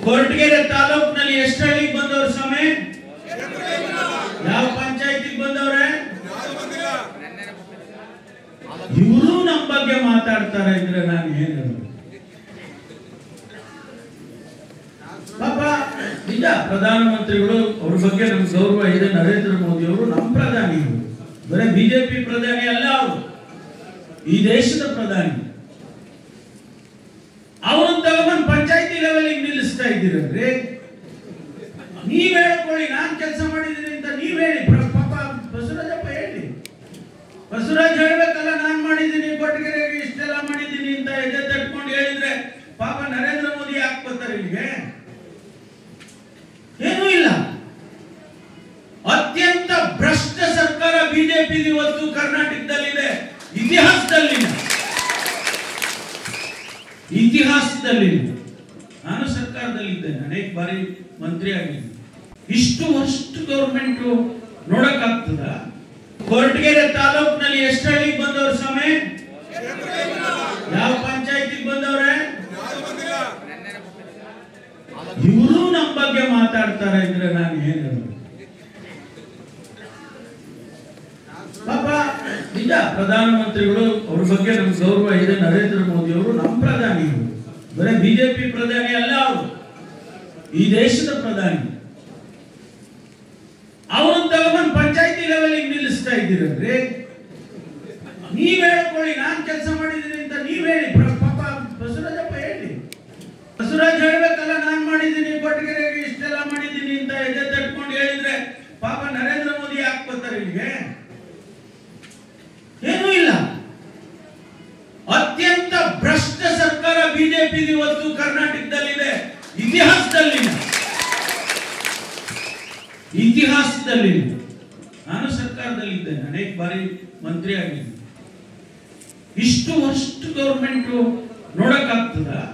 ಕೊರಟಗೆರೆ ತಾಲೂಕಿನಲ್ಲಿ ಎಷ್ಟು ಹಳ್ಳಿಗೆ ಬಂದವ್ರು ಸ್ವಾಮಿ ಯಾವ ಪಂಚಾಯತಿಗೆ ಬಂದವ್ರೆ ಇವರು ನಮ್ಮ ಬಗ್ಗೆ ಮಾತಾಡ್ತಾರೆ ಅಂದ್ರೆ ನಾನು ಏನು ಹೇಳೋದು? ಪಾಪ ನಿಜ ಪ್ರಧಾನಮಂತ್ರಿಗಳು ಅವ್ರ ಬಗ್ಗೆ ನಮ್ಗೆ ಗೌರವ ಇದೆ ನರೇಂದ್ರ ಮೋದಿ ಅವರು ನಮ್ಮ ಪ್ರಧಾನಿ ಅವರು ಬರೀ ಬಿಜೆಪಿ ಪ್ರಧಾನಿ ಅಲ್ಲ ಅವರು ಈ ದೇಶದ ಪ್ರಧಾನಿ ಅವನು ತಗೊಂಡ್ ಪಂಚಾಯತಿ ಲೆವೆಲ್ ನಿಲ್ಲಿಸ್ತಾ ಇದ್ದೀರಲ್ರಿ ನೀವ್ ಹೇಳ್ಕೊಳ್ಳಿ ನಾನ್ ಕೆಲಸ ಮಾಡಿದ್ದೀನಿ ಅಂತ ನೀವ್ ಹೇಳಿ ಪ್ರ- ಪಾಪ ಬಸವರಾಜಪ್ಪ ಹೇಳಿ ಬಸವರಾಜ್ ಹೇಳ್ಬೇಕಲ್ಲ ನಾನ್ ಮಾಡಿದ್ದೀನಿ ಕೊಟ್ಟಿಗೆರೆಗೆ ಇಷ್ಟೆಲ್ಲ ಮಾಡಿದ್ದೀನಿ ಅಂತ ಎದೆ ತಟ್ಕೊಂಡು ಹೇಳಿದ್ರೆ ಪಾಪ ನರೇಂದ್ರ ಮೋದಿ ಯಾಕೆ ಬರ್ತಾರೆ ಇಲ್ಲಿಗೆ ಏನೂ ಇಲ್ಲ ಅತ್ಯಂತ ಭ್ರಷ್ಟ ಸರ್ಕಾರ ಬಿಜೆಪಿ ಇವತ್ತು ಕರ್ನಾಟಕದಲ್ಲಿದೆ ಇತಿಹಾಸದಲ್ಲಿದೆ ಇತಿಹಾಸದಲ್ಲಿ ನಾನು ಸರ್ಕಾರದಲ್ಲಿದ್ದೇನೆ ಅನೇಕ ಬಾರಿ ಮಂತ್ರಿ ಆಗಿದ್ದೀನಿ ಇಷ್ಟು ವರ್ಷ ಗೌರ್ಮೆಂಟ್ ನೋಡಕ್ಕಾಗ್ತದ ಕೊರಟಗೆರೆ ತಾಲೂಕಿನಲ್ಲಿ ಎಷ್ಟು ಹಳ್ಳಿಗೆ ಬಂದವ್ರು ಸ್ವಾಮಿ ಯಾವ ಪಂಚಾಯತಿಗೆ ಬಂದವ್ರೆ ಇವರು ನಮ್ಮ ಬಗ್ಗೆ ಮಾತಾಡ್ತಾರೆ ಅಂದ್ರೆ ನಾನು ಏನು ಹೇಳೋದು? ಪಾಪ ನಿಜ ಪ್ರಧಾನಮಂತ್ರಿಗಳು ಅವ್ರ ಬಗ್ಗೆ ನಮ್ಗೆ ಗೌರವ ಇದೆ ನರೇಂದ್ರ ಮೋದಿ ಅವರು ನಮ್ಮ ಪ್ರಧಾನಿ ಅವರು ಬರೀ ಬಿಜೆಪಿ ಪ್ರಧಾನಿ ಅಲ್ಲ ಅವರು ಈ ದೇಶದ ಪ್ರಧಾನಿ ಅವನು ತಗೊಂಡ್ ಪಂಚಾಯತಿ ಲೆವೆಲ್ ನಿಲ್ಲಿಸ್ತಾ ಇದ್ದೀರಲ್ರಿ ನೀವ್ ಹೇಳ್ಕೊಳ್ಳಿ ನಾನ್ ಕೆಲಸ ಮಾಡಿದ್ದೀನಿ ಅಂತ ನೀವ್ ಹೇಳಿ ಪ್ರ- ಪಾಪ ಬಸವರಾಜಪ್ಪ ಹೇಳಿ ಬಸವರಾಜ್ ಹೇಳ್ಬೇಕಲ್ಲ ನಾನ್ ಮಾಡಿದ್ದೀನಿ ಕೊಟ್ಟಿಗೆರೆಗೆ ಇಷ್ಟೆಲ್ಲ ಮಾಡಿದ್ದೀನಿ ಅಂತ ಎದೆ ತಟ್ಕೊಂಡು ಹೇಳಿದ್ರೆ ಪಾಪ ನರೇಂದ್ರ ಮೋದಿ ಯಾಕೆ ಬರ್ತಾರೆ ಇಲ್ಲಿಗೆ ಏನೂ ಇಲ್ಲ ಅತ್ಯಂತ ಭ್ರಷ್ಟ ಸರ್ಕಾರ ಬಿಜೆಪಿ ಇವತ್ತು ಕರ್ನಾಟಕದಲ್ಲಿದೆ ಇತಿಹಾಸದಲ್ಲಿದೆ ಇತಿಹಾಸದಲ್ಲಿ ನಾನು ಸರ್ಕಾರದಲ್ಲಿದ್ದೇನೆ ಅನೇಕ ಬಾರಿ ಮಂತ್ರಿ ಆಗಿದ್ದೀನಿ ಇಷ್ಟು ವರ್ಷ ಗೌರ್ಮೆಂಟ್ ನೋಡಕ್ಕಾಗ್ತದ